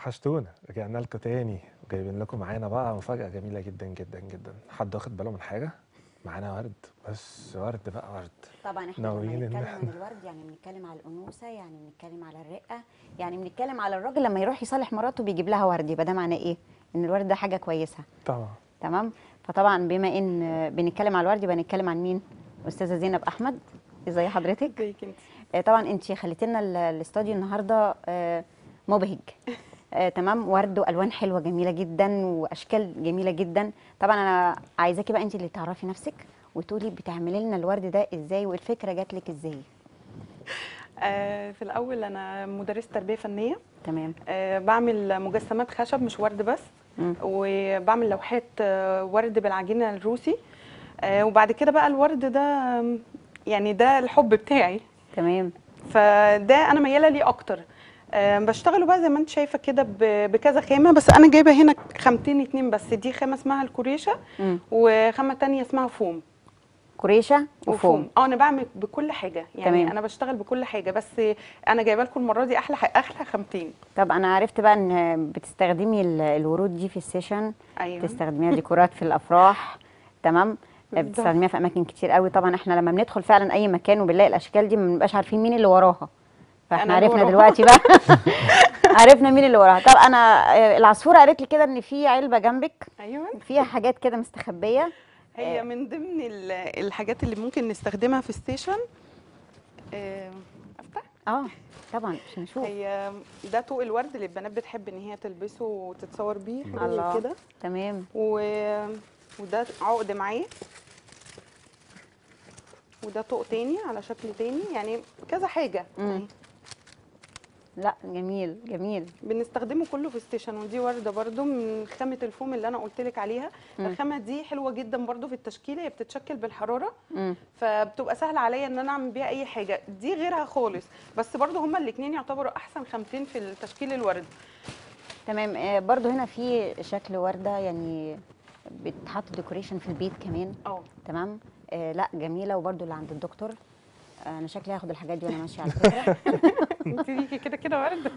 وحشتونا رجعنا لكم تاني وجايبين لكم معانا بقى مفاجأة جميلة جدا جدا جدا حد واخد باله من حاجة معانا ورد بس ورد بقى ورد طبعا احنا ناويين لما إن بنتكلم عن إحنا- الورد يعني بنتكلم على الانوثه يعني بنتكلم على الرقه يعني بنتكلم على الراجل لما يروح يصالح مراته بيجيب لها ورد يبقى ده معناه ايه ان الورد ده حاجه كويسه طبعا تمام فطبعا بما ان بنتكلم على الورد يبقى نتكلم عن مين استاذه زينب احمد ازي حضرتك ازيك انت آه، طبعا انت خليتي لنا ال- الاستوديو النهارده آه، مبهج آه، تمام ورد والوان حلوه جميله جدا واشكال جميله جدا طبعا انا عايزاكي بقى انت اللي تعرفي نفسك وتقولي بتعملي لنا الورد ده ازاي والفكره جات لك ازاي آه في الاول انا مدرسه تربيه فنيه تمام آه بعمل مجسمات خشب مش ورد بس مم. وبعمل لوحات آه ورد بالعجينه الروسي آه وبعد كده بقى الورد ده آم، يعني ده الحب بتاعي تمام فده انا مياله ليه اكتر آه بشتغله بقى زي ما انت شايفه كده ب- بكذا خامه بس انا جايبه هنا خامتين اتنين بس دي خامه اسمها الكوريشه مم. وخامه تانية اسمها فوم كريشه وفوم اه انا بعمل بكل حاجه يعني تمام. انا بشتغل بكل حاجه بس انا جايبه لكم المره دي احلى احلى خامتين طب انا عرفت بقى ان بتستخدمي ال- الورود دي في السيشن ايوه بتستخدميها ديكورات في الافراح تمام بالظبط. بتستخدميها في اماكن كتير قوي طبعا احنا لما بندخل فعلا اي مكان وبنلاقي الاشكال دي ما بنبقاش عارفين مين اللي وراها فاحنا أنا اللي عرفنا وراها. دلوقتي بقى عرفنا مين اللي وراها طب انا آه، العصفوره قالت لي كده ان في علبه جنبك ايوه فيها حاجات كده مستخبيه هي من ضمن ال- الحاجات اللي ممكن نستخدمها في الستيشن آه، افتح اه طبعا عشان نشوف هي ده طوق الورد اللي البنات بتحب ان هي تلبسه وتتصور بيه حاجه الله. زي كده تمام و... وده عقد معاه وده طوق تاني على شكل تاني يعني كذا حاجه مم. لا جميل جميل بنستخدمه كله في الستيشن ودي ورده برده من خامه الفوم اللي انا قلت لك عليها مم. الخامه دي حلوه جدا برده في التشكيله هي بتتشكل بالحراره مم. فبتبقى سهله عليا ان انا اعمل بيها اي حاجه دي غيرها خالص بس برده هما الاثنين يعتبروا احسن خامتين في التشكيل الورد تمام آه، برضو هنا في شكل ورده يعني بتحط ديكوريشن في البيت كمان اه تمام آه لا جميله وبرضو اللي عند الدكتور آه انا شكلي هاخد الحاجات دي وانا ماشيه على فكره انت ليكي كده كده ورد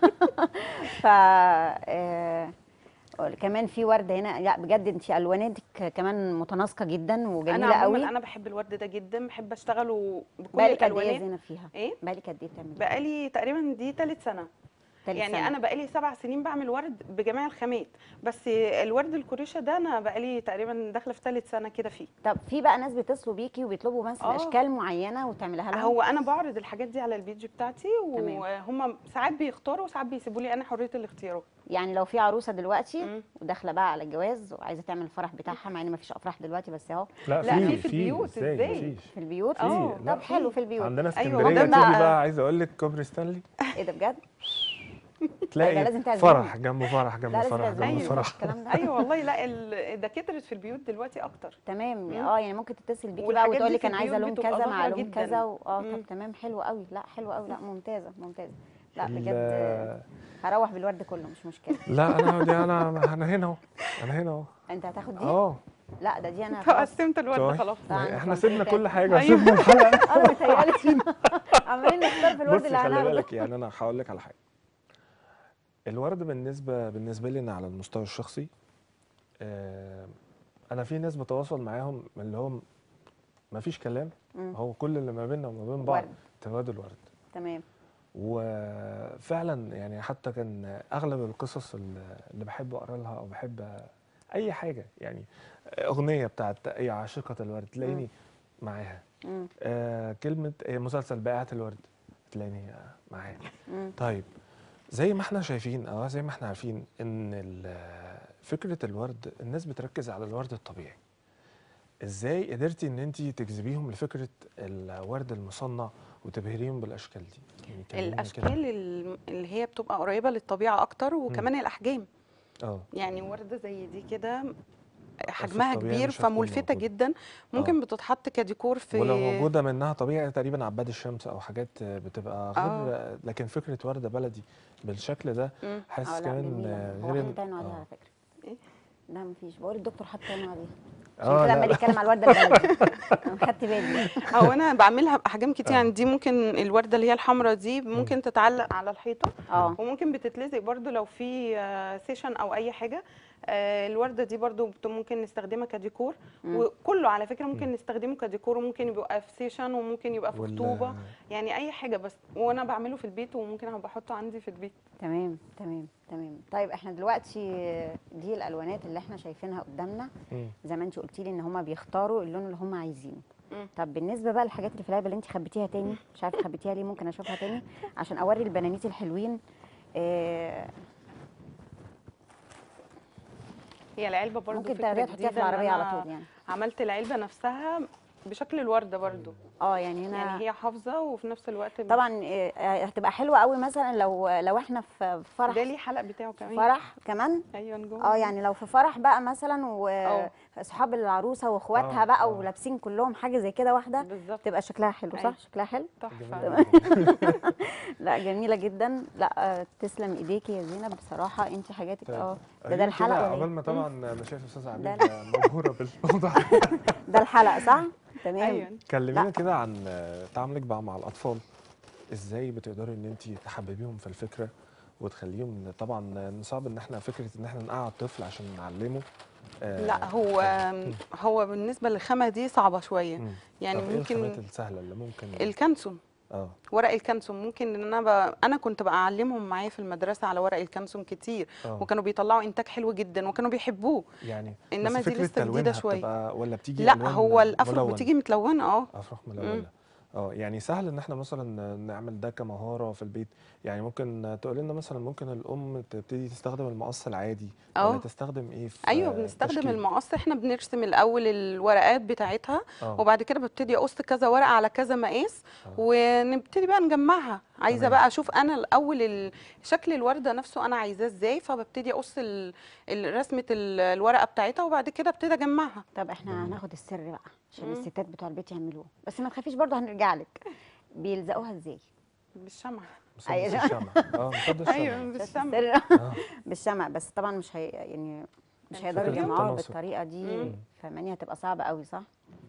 ف آه كمان في ورده هنا لا بجد انت الواناتك كمان متناسقه جدا انا وجميله عموما قوي انا بحب الورد ده جدا بحب اشتغله بكل بقالك قد ايه يا الالوانات زينب فيها ايه بقالك قد ايه بتعملي بقالي تقريبا دي ثالث سنه تالت يعني سنة. انا بقالي سبع سنين بعمل ورد بجميع الخامات بس الورد الكوريشه ده انا بقالي تقريبا داخله في ثالث سنه كده فيه طب في بقى ناس بيتصلوا بيكي وبيطلبوا مثلا آه. اشكال معينه وتعملها لهم هو انا بعرض الحاجات دي على البيج بتاعتي تمام. وهم ساعات بيختاروا وساعات بيسيبوا لي انا حريه الاختيار يعني لو في عروسه دلوقتي مم. وداخله بقى على الجواز وعايزه تعمل الفرح بتاعها مع ان مفيش افراح دلوقتي بس اهو لا, لا، في في في البيوت، إزاي؟ مفيش. في البيوت آه، لا، طب حلو في البيوت عندنا أيوة، اسكندريه عندنا- تيجي بقى عايز اقول لك كوبري ستانلي ايه ده بجد تلاقي لازم تعزمني. فرح جنبه فرح جنبه لا لازم فرح تعزمني جنبه أيوة. فرح الكلام ده ايوه والله لا ال- ده كترت في البيوت دلوقتي اكتر تمام مم. اه يعني ممكن تتصل بيكي بقى والحاجات وتقول دي لك في انا عايزه البيوت لون بتبقى كذا مع ظاهرة لون جداً. كذا و... اه مم. طب تمام حلو قوي لا حلو قوي لا ممتازه ممتازه لا ال- بجد هروح بالورد كله مش مشكله لا انا دي انا انا هنا اهو انا هنا اهو انت هتاخد دي اه لا ده دي انا خلاص قسمت الورد طيب. خلاص طبعاً. احنا سيبنا كل ممتاز. حاجه أيوة. سيبنا الحلقه انا متهيألي عمالين نختار في الورد بصي اللي خلي هناخده بالك يعني انا هقول لك على حاجه الورد بالنسبه بالنسبه لي انا على المستوى الشخصي آه، انا في ناس بتواصل معاهم اللي هو ما فيش كلام مم. هو كل اللي ما بيننا وما بين بعض ورد. تبادل ورد تمام وفعلا يعني حتى كان اغلب القصص اللي اللي بحب اقرا لها او بحب اي حاجه يعني اغنيه بتاعت اي عاشقه الورد تلاقيني معاها مم. آه كلمه آه، مسلسل بائعه الورد تلاقيني آه، معاها مم. طيب زي ما احنا شايفين او زي ما احنا عارفين ان ال- فكره الورد الناس بتركز على الورد الطبيعي ازاي قدرتي ان انت تجذبيهم لفكره الورد المصنع وتبهريهم بالاشكال دي يعني كلميني كده. الاشكال ال- اللي هي بتبقى قريبه للطبيعه اكتر وكمان الاحجام اه يعني ورده زي دي كده حجمها الطبيعي كبير مش هتكون فملفته موجودة. جدا ممكن بتتحط كديكور في ولو موجوده منها طبيعي تقريبا عباد الشمس او حاجات بتبقى غير آه. لكن فكره ورده بلدي بالشكل ده مم. اه حاسس لا كمان جميلة آه، هو غير حاطط عينه عليها آه. على فكره إيه؟ لا مفيش بقول الدكتور حاطط عينه عليها عشان آه، كده لا، عمال لا. يتكلم على الورده البلدي انا خدت بالي هو انا بعملها باحجام كتير آه. يعني دي ممكن الورده اللي هي الحمراء دي ممكن تتعلق على الحيطه اه وممكن بتتلزق برضو لو في آه، سيشن او اي حاجه آه، الورده دي برضو بت- ممكن نستخدمها كديكور مم. وكله على فكره ممكن نستخدمه كديكور وممكن يبقى في سيشن وممكن يبقى في وال- خطوبه يعني اي حاجه بس وانا بعمله في البيت وممكن أبقى بحطه عندي في البيت تمام تمام تمام طيب احنا دلوقتي دي الالوانات اللي احنا شايفينها قدامنا مم. زي ما انت قلتي لي ان هم بيختاروا اللون اللي هم عايزينه مم. طب بالنسبه بقى للحاجات اللي في العلبه اللي انت خبيتيها تاني مش عارفه خبيتيها ليه ممكن اشوفها تاني عشان اوري البنانيت الحلوين آه هي العلبه برضو ممكن فكرة تاخديها تحطيها في جديدة إن العربيه على أنا طول يعني عملت العلبه نفسها بشكل الورده برضو اه يعني هنا يعني هي حافظه وفي نفس الوقت طبعا آه، هتبقى حلوه قوي مثلا لو لو احنا في في فرح ده ليه حلق بتاعه كمان فرح كمان ايوه جوه اه يعني لو في فرح بقى مثلا اه. واصحاب العروسه واخواتها اه، بقى اه. ولابسين كلهم حاجه زي كده واحده بالظبط تبقى شكلها حلو صح ايوه. شكلها حلو تحفه جميل. لا جميله جدا لا آه، تسلم ايديكي يا زينب بصراحه انت حاجاتك طيب. اه ده أكيد ده الحلقه كده ولا عقبال إيه؟ ما طبعا انا شايف استاذ لا، عبيد مبهوره بالموضوع ده الحلقه صح تمام ايوه كلمينا لا. كده عن تعاملك بقى مع الاطفال ازاي بتقدري ان انت تحببيهم في الفكره وتخليهم طبعا صعب ان احنا فكره ان احنا نقعد طفل عشان نعلمه آه، لا هو هو بالنسبه للخامه دي صعبه شويه مم. يعني طب ايه الخامات ممكن السهله اللي ممكن الكنسون اه ورق الكنسون ممكن ان انا ب... انا كنت بعلمهم معايا في المدرسه على ورق الكنسون كتير اه وكانوا بيطلعوا انتاج حلو جدا وكانوا بيحبوه يعني إنما بس دي فكرة لسه جديدة تلوينها شوية. بتبقى ولا بتيجي لا ألوان هو الافرو ملون؟ بتيجي متلونه اه افرح ملونه اه يعني سهل ان احنا مثلا نعمل ده كمهاره في البيت يعني ممكن تقول لنا مثلا ممكن الام تبتدي تستخدم المقص العادي ولا اه. تستخدم ايه في ايوه بنستخدم التشكيل؟ المقص احنا بنرسم الاول الورقات بتاعتها اه وبعد كده ببتدي اقص كذا ورقه على كذا مقاس اه. ونبتدي بقى نجمعها عايزه تمام. بقى اشوف انا الاول ال- شكل الورده نفسه انا عايزاه ازاي فببتدي اقص ال- ال- رسمه ال- الورقه بتاعتها وبعد كده ابتدي اجمعها طب احنا جميل. هناخد السر بقى عشان مم. الستات بتوع البيت يعملوه بس ما تخافيش برضه هنرجع لك بيلزقوها ازاي بالشمعة مسدس أيوة. الشمع اه مسدس ايوه الشمع بالشمعة السر اه بالشمع بس طبعا مش هي يعني مش يعني هيقدروا فكرة يجمعوها التناسق. بالطريقه دي مم. فاهماني هتبقى صعبه قوي صح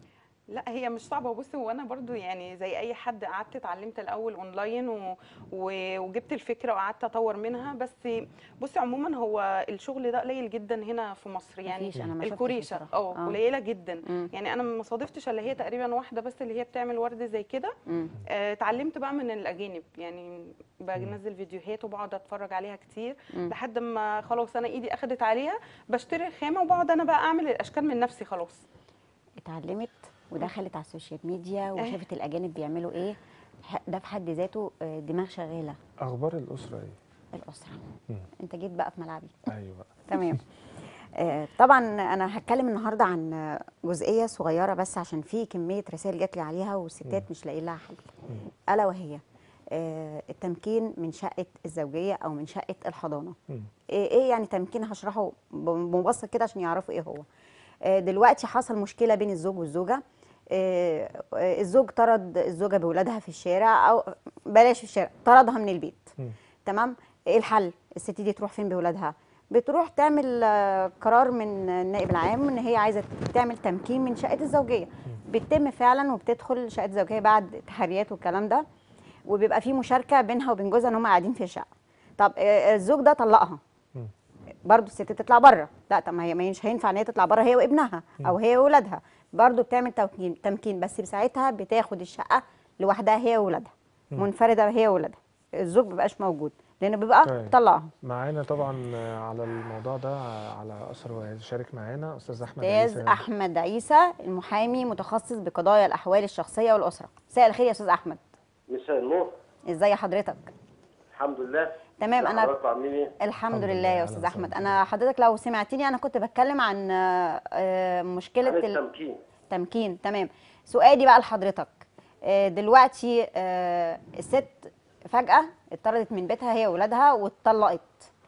لا هي مش صعبه بصي وانا برضو يعني زي اي حد قعدت اتعلمت الاول اونلاين و... و... وجبت الفكره وقعدت اطور منها بس بصي عموما هو الشغل ده قليل جدا هنا في مصر يعني مفيش، أنا ما شفتش الكوريشه بصراحة. اه آه. قليله جدا مم. يعني انا ما صادفتش الا هي تقريبا واحده بس اللي هي بتعمل ورد زي كده مم. آه، اتعلمت بقى من الاجانب يعني بنزل فيديوهات وبقعد اتفرج عليها كتير مم. لحد ما خلاص انا ايدي اخدت عليها بشتري الخامه وبقعد انا بقى اعمل الاشكال من نفسي خلاص اتعلمت ودخلت على السوشيال ميديا وشافت الاجانب بيعملوا ايه ح- ده في حد ذاته آه، دماغ شغاله اخبار الاسره ايه الاسره مم. انت جيت بقى في ملعبي ايوه تمام آه، طبعا انا هتكلم النهارده عن آه، جزئيه صغيره بس عشان في كميه رسائل جات لي عليها والستات مش لاقيين لها حل الا وهي آه، التمكين من شقه الزوجيه او من شقه الحضانه مم. ايه إيه يعني تمكين هشرحه بمبسط كده عشان يعرفوا ايه هو آه، دلوقتي حصل مشكله بين الزوج والزوجه آه، آه، الزوج طرد الزوجه بولادها في الشارع او بلاش في الشارع طردها من البيت مم. تمام ايه الحل الست دي تروح فين بولادها بتروح تعمل آه، قرار من النائب العام ان هي عايزه تعمل تمكين من شقه الزوجيه بتتم فعلا وبتدخل شقه الزوجيه بعد تحريات والكلام ده وبيبقى في مشاركه بينها وبين جوزها ان هم قاعدين في الشقه طب آه، الزوج ده طلقها مم. برضه الست تطلع بره لا طب ما هي مش هينفع ان هي تطلع بره هي وابنها او هي واولادها برضه بتعمل تمكين تمكين بس ساعتها بتاخد الشقه لوحدها هي واولادها منفرده هي واولادها الزوج مبقاش موجود لانه بيبقى طيب. طلعها معانا طبعا على الموضوع ده على اثر وهيشارك معانا استاذ احمد استاذ عيسى. احمد عيسى المحامي متخصص بقضايا الاحوال الشخصيه والاسره مساء الخير يا استاذ احمد مساء النور ازاي حضرتك الحمد لله تمام، ازي أنا- حضرتك عاملين ايه؟ الحمد الحمد لله لله، يا أهلا استاذ وسهلا احمد بك. انا حضرتك لو سمعتني انا كنت بتكلم عن آه، آه، مشكله عن ال- التمكين تمكين تمام سؤالي بقى لحضرتك آه، دلوقتي آه، الست فجأة اتطردت من بيتها هي وولادها واتطلقت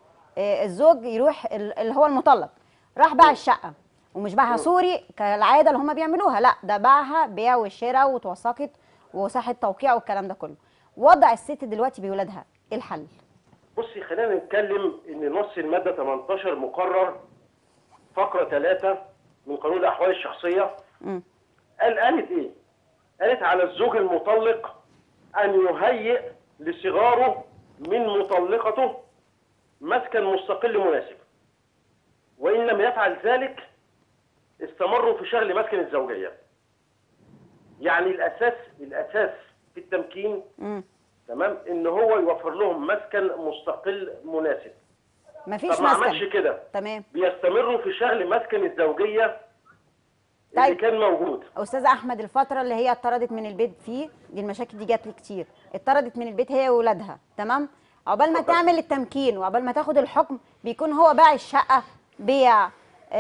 آه، الزوج يروح ال- اللي هو المطلق راح باع الشقة ومش باعها سوري كالعادة اللي هم بيعملوها لا ده باعها بيع وشراء واتوثقت وصحة توقيع والكلام ده كله وضع الست دلوقتي بولادها ايه الحل؟ بصي خلينا نتكلم ان نص الماده 18 مقرر فقره 3 من قانون الاحوال الشخصيه مم. قال قالت ايه؟ قالت على الزوج المطلق ان يهيئ لصغاره من مطلقته مسكن مستقل مناسب وان لم يفعل ذلك استمروا في شغل مسكن الزوجيه يعني الاساس الاساس في التمكين مم. تمام ان هو يوفر لهم مسكن مستقل مناسب مفيش طب ما عملش مسكن كده تمام بيستمروا في شغل مسكن الزوجيه اللي طيب. كان موجود استاذ احمد الفتره اللي هي اتطردت من البيت فيه دي المشاكل دي جات لي كتير اتطردت من البيت هي واولادها تمام عقبال ما تعمل التمكين وعقبال ما تاخد الحكم بيكون هو باع الشقه بيع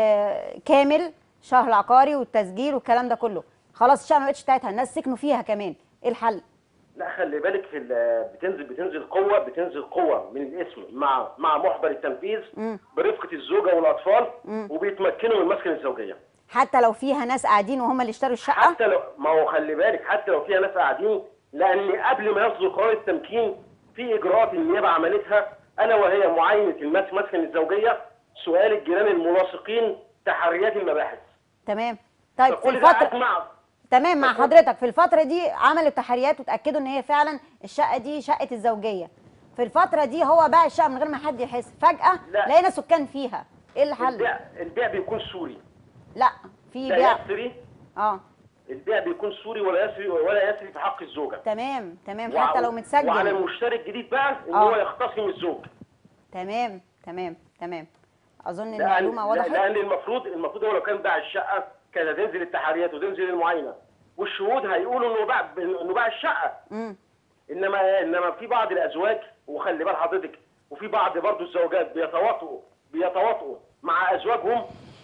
آه كامل شهر عقاري والتسجيل والكلام ده كله خلاص الشقه ما بقتش بتاعتها الناس سكنوا فيها كمان ايه الحل لا خلي بالك في ال- بتنزل بتنزل قوه بتنزل قوه من الاسم مع مع محضر التنفيذ مم. برفقه الزوجه والاطفال وبيتمكنوا من مسكن الزوجيه حتى لو فيها ناس قاعدين وهم اللي اشتروا الشقه حتى لو ما هو خلي بالك حتى لو فيها ناس قاعدين لان قبل ما يصدر قرار التمكين في اجراءات النيابه عملتها الا وهي معاينه المس- مسكن الزوجيه سؤال الجيران الملاصقين تحريات المباحث تمام طيب في فكل ده الفتره اجمع تمام مع فكل- حضرتك في الفترة دي عملوا تحريات وتأكدوا ان هي فعلا الشقة دي شقة الزوجية في الفترة دي هو باع الشقة من غير ما حد يحس فجأة لا. لقينا سكان فيها ايه الحل؟ البيع البيع بيكون سوري لا في لا بيع يسري اه البيع بيكون سوري ولا يسري ولا يسري في حق الزوجه تمام تمام وع- حتى لو وعلى متسجل المشتري الجديد بقى ان آه. هو يختصم الزوج تمام تمام تمام اظن لان المعلومة لا- وضحت لان المفروض المفروض هو لو كان باع الشقه كان تنزل التحريات وتنزل المعاينه والشهود هيقولوا انه باع انه باع الشقه امم انما انما في بعض الازواج وخلي بال حضرتك وفي بعض برضو الزوجات بيتواطؤوا بيتواطؤوا مع ازواجهم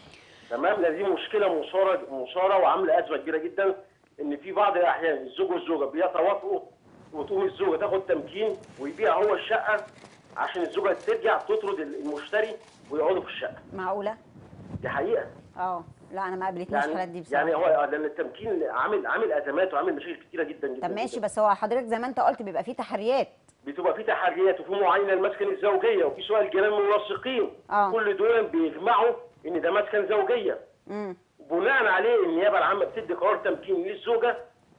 تمام لان دي مشكله مثاره مثاره وعامله ازمه كبيره جدا ان في بعض الاحيان الزوج والزوجه بيتواطؤوا وتقوم الزوجه تاخد تمكين ويبيع هو الشقه عشان الزوجه ترجع تطرد المشتري ويقعدوا في الشقه معقولة دي حقيقه اه لا انا ما قابلتنيش الحالات دي بصراحة يعني هو لان التمكين عامل عامل ازمات وعامل مشاكل كتيره جدا جدا طب ماشي جداً. بس هو حضرتك زي ما انت قلت بيبقى فيه تحريات بتبقى في تحريات وفي معاينه لمسكن الزوجيه وفي سؤال جيران منسقين آه. كل دول بيجمعوا ان ده مسكن زوجيه امم بناء عليه النيابه العامه بتدي قرار تمكين للزوجه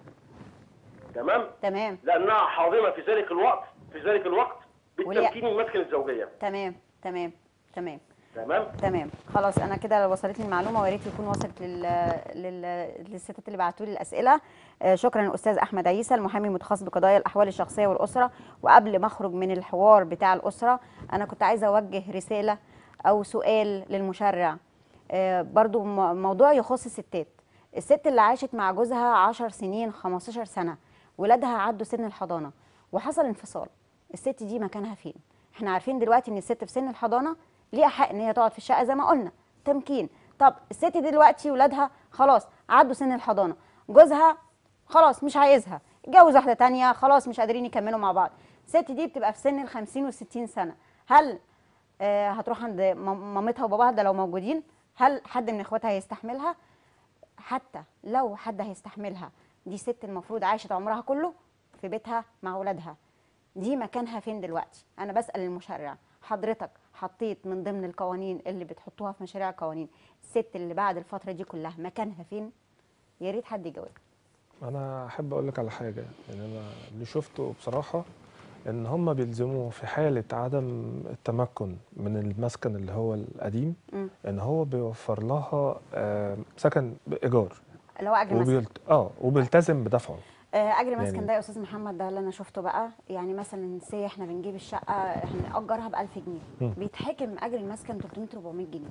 تمام تمام لانها حاضنه في ذلك الوقت في ذلك الوقت وليه- بالتمكين من مسكن الزوجيه تمام تمام تمام تمام تمام خلاص انا كده وصلتني المعلومه ويا ريت يكون وصلت لل... لل... للستات اللي بعتوا لي الاسئله آه، شكرا الاستاذ احمد عيسى المحامي المتخصص بقضايا الاحوال الشخصيه والاسره وقبل ما اخرج من الحوار بتاع الاسره انا كنت عايزه اوجه رساله او سؤال للمشرع آه، برضو م- موضوع يخص الستات الست اللي عاشت مع جوزها 10 سنين 15 سنه ولادها عدوا سن الحضانه وحصل انفصال الست دي مكانها فين احنا عارفين دلوقتي ان الست في سن الحضانه ليها حق ان هي تقعد في الشقه زي ما قلنا تمكين طب الست دي دلوقتي ولادها خلاص عدوا سن الحضانه جوزها خلاص مش عايزها اتجوز واحده تانية خلاص مش قادرين يكملوا مع بعض الست دي بتبقى في سن ال 50 وال 60 سنه هل آه هتروح عند مام- مامتها وباباها ده لو موجودين هل حد من اخواتها هيستحملها حتى لو حد هيستحملها دي ست المفروض عاشت عمرها كله في بيتها مع ولادها دي مكانها فين دلوقتي انا بسال المشرع حضرتك حطيت من ضمن القوانين اللي بتحطوها في مشاريع القوانين الست اللي بعد الفتره دي كلها مكانها فين يا ريت حد يجاوب انا احب اقول لك على حاجه يعني انا اللي شفته بصراحه ان هم بيلزموه في حاله عدم التمكن من المسكن اللي هو القديم مم. ان هو بيوفر لها آه، سكن بايجار اللي هو اجر مسكن وبيلت... اه وبيلتزم بدفعه آه، اجر مسكن يعني- ده يا استاذ محمد ده اللي انا شفته بقى يعني مثلا سي احنا بنجيب الشقه هنأجرها ب 1000 جنيه مم. بيتحكم اجر المسكن 300 400 جنيه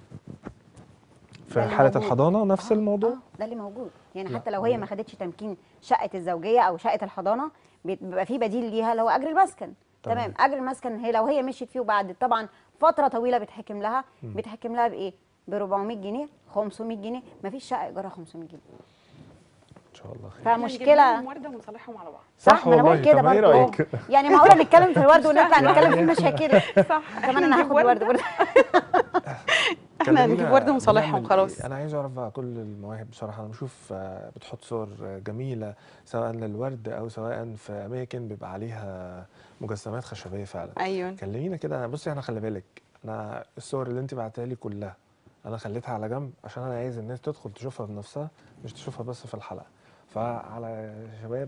في ده اللي حاله موجود. الحضانه نفس آه، الموضوع اه ده اللي موجود يعني لا، حتى لو هي لا. ما خدتش تمكين شقه الزوجيه او شقه الحضانه بيت- بيبقى في بديل ليها اللي هو اجر المسكن تمام. تمام اجر المسكن هي لو هي مشيت فيه وبعد طبعا فتره طويله بتحكم لها بتحكم لها بايه ب 400 جنيه 500 جنيه ما فيش شقه ايجارها 500 جنيه ان شاء الله خير إحنا نجيب فمشكله لهم ورده ونصالحهم على بعض صح ما أنا بقول والله كده طب ايه برضه. رايك يعني معقوله نتكلم في الورد ونطلع نتكلم في المشاكل صح كمان انا هاخد ورد برضه احنا هنجيب كلمينا ورد ونصالحهم بنعمل خلاص إيه؟ انا عايز اعرف بقى كل المواهب بصراحه انا بشوف آه، بتحط صور آه، جميله سواء للورد او سواء في اماكن بيبقى عليها مجسمات خشبيه فعلا ايوه كلمينا كده انا بصي انا خلي بالك انا الصور اللي انت بعتها لي كلها انا خليتها على جنب عشان انا عايز الناس تدخل تشوفها بنفسها مش تشوفها بس في الحلقه فعلى شباب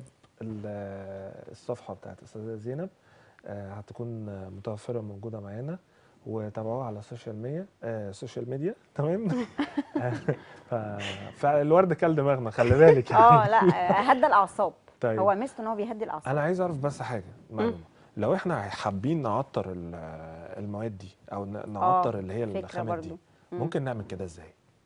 ال- الصفحه بتاعت استاذه زينب آه، هتكون متوفره موجوده معانا وتابعوها على السوشيال ميديا آه، السوشيال ميديا تمام ف... فالورد كل دماغنا خلي بالك يعني اه لا آه، هدى الاعصاب طيب. هو ميزته ان هو بيهدي الاعصاب انا عايز اعرف بس حاجه معلومه لو احنا حابين نعطر ال- المواد دي او ن- نعطر اللي هي فكرة الخامات دي برضو. مم. ممكن نعمل كده ازاي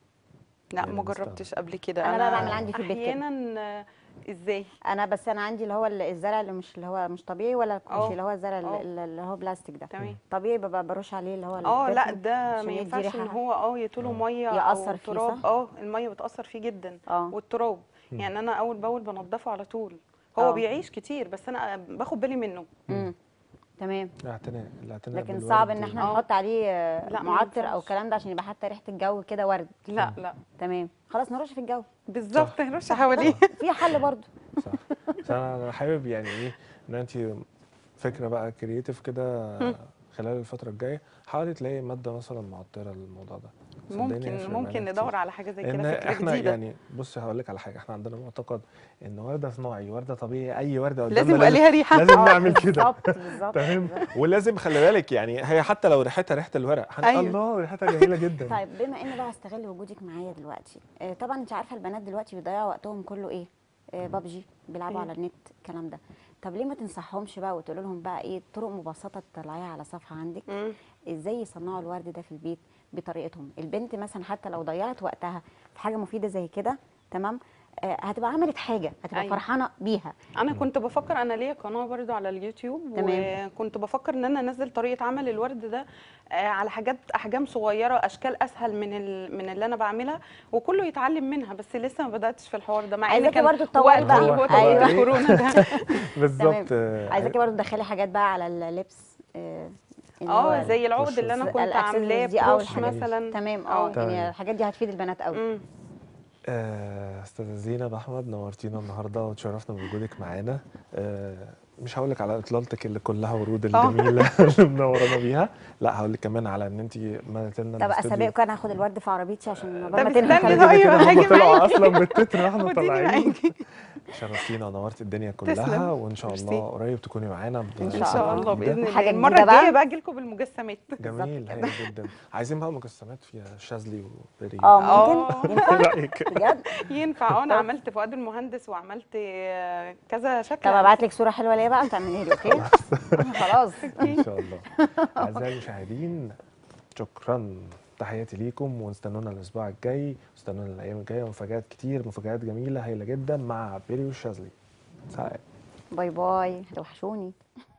لا يعني ما نستخدم. جربتش قبل كده أنا بقى بعمل عندي في البيت كده. احيانا آه، ازاي انا بس انا عندي اللي هو ال- الزرع اللي مش اللي هو مش طبيعي ولا اه. مش اللي هو الزرع اه. اللي, اللي هو بلاستيك ده تمام. طبيعي ببقى برش عليه اللي هو اه لا البرفيوم ده عشان ما يدي ينفعش ان ريحة. هو اه يطوله ميه يأثر او فيه، تراب صح؟ اه الميه بتاثر فيه جدا اه والتراب يعني انا اول باول بنضفه على طول هو اه. بيعيش كتير بس انا باخد بالي منه امم تمام الاعتناء الاعتناء لكن بالورد صعب ان احنا اه. نحط عليه آه، لا، ما معطر او ينفعش. الكلام ده عشان يبقى حتى ريحه الجو كده ورد لا لا تمام خلاص نرش في الجو بالظبط نرش حواليه في حل برضو صح بس انا أنا حابب يعني ايه ان انت فكره بقى كرييتيف كده خلال الفتره الجايه حاولي تلاقي ماده مثلا معطره للموضوع ده صدقني ممكن هيفرق ممكن معانا ندور كتير. على حاجه زي ان كده فكره احنا جديده يعني بصي هقول لك على حاجه احنا عندنا معتقد ان ورده صناعي ورده طبيعي اي ورده قدامنا لازم يبقى ليها ريحه لازم اه، نعمل كده بالظبط بالظبط تمام بالظبط. ولازم خلي بالك يعني هي حتى لو ريحتها ريحه الورق هن... أيوة. الله ريحتها جميله جدا طيب بما ان بقى استغل وجودك معايا دلوقتي آه، طبعا انت عارفه البنات دلوقتي بيضيعوا وقتهم كله ايه آه، بابجي بيلعبوا أيوة. على النت الكلام ده طب ليه ما تنصحهمش بقى وتقول لهم بقى ايه طرق مبسطه تطلعيها على صفحه عندك مم. ازاي يصنعوا الورد ده في البيت بطريقتهم البنت مثلا حتى لو ضيعت وقتها في حاجه مفيده زي كده تمام آه، هتبقى عملت حاجه هتبقى أيوة. فرحانه بيها انا كنت بفكر انا ليا قناه برضو على اليوتيوب تمام. وكنت بفكر ان انا انزل طريقه عمل الورد ده آه، على حاجات احجام صغيره اشكال اسهل من ال... من اللي انا بعملها وكله يتعلم منها بس لسه ما بداتش في الحوار ده مع ان عايزاكي كان برضو تطوري وقت بقى. اللي هو هو توقيت إيه؟ الكورونا ده بالظبط آه، عايزاكي برضو تدخلي حاجات بقى على اللبس آه، اللي هو اه زي العقد اللي انا الشوز. كنت الأكسسوارز عاملاه دي أو بروش الحاجات دي. مثلا تمام اه تمام. يعني الحاجات دي هتفيد البنات قوي مم. آه، استاذه زينب احمد نورتينا النهارده وتشرفنا بوجودك معانا آه، مش هقول لك على اطلالتك اللي كلها ورود آه. الجميله اللي منورانا بيها لا هقول لك كمان على ان انت ملت لنا طب الاستوديو. اسابقكم انا هاخد الورد في عربيتي عشان عقبال ما طب تنهي استني خلي طيب. بالك. كده كده هاجي هم طلعوا معاكي. اصلا بالتتر واحنا خديني طالعين معاكي شرفتينا ونورت الدنيا كلها تسلم. وان شاء ميرسي. الله قريب تكوني معانا ب- إن ان شاء الله جديدة. باذن الله حاجة المره جديدة بقى. الجايه بقى اجي لكم بالمجسمات جميل هايل جدا عايزين بقى مجسمات فيها شاذلي وبري اه آه. ممكن ايه ينفع رايك بجد ينفع اه انا عملت فؤاد المهندس وعملت آه، كذا شكل طب ابعت لك صوره حلوه ليا بقى تعملي لي اوكي خلاص ان شاء الله اعزائي المشاهدين شكرا تحياتي ليكم واستنونا الاسبوع الجاي واستنونا الايام الجايه مفاجات كتير مفاجات جميله هايله جدا مع بيري والشاذلي سلام باي باي هتوحشوني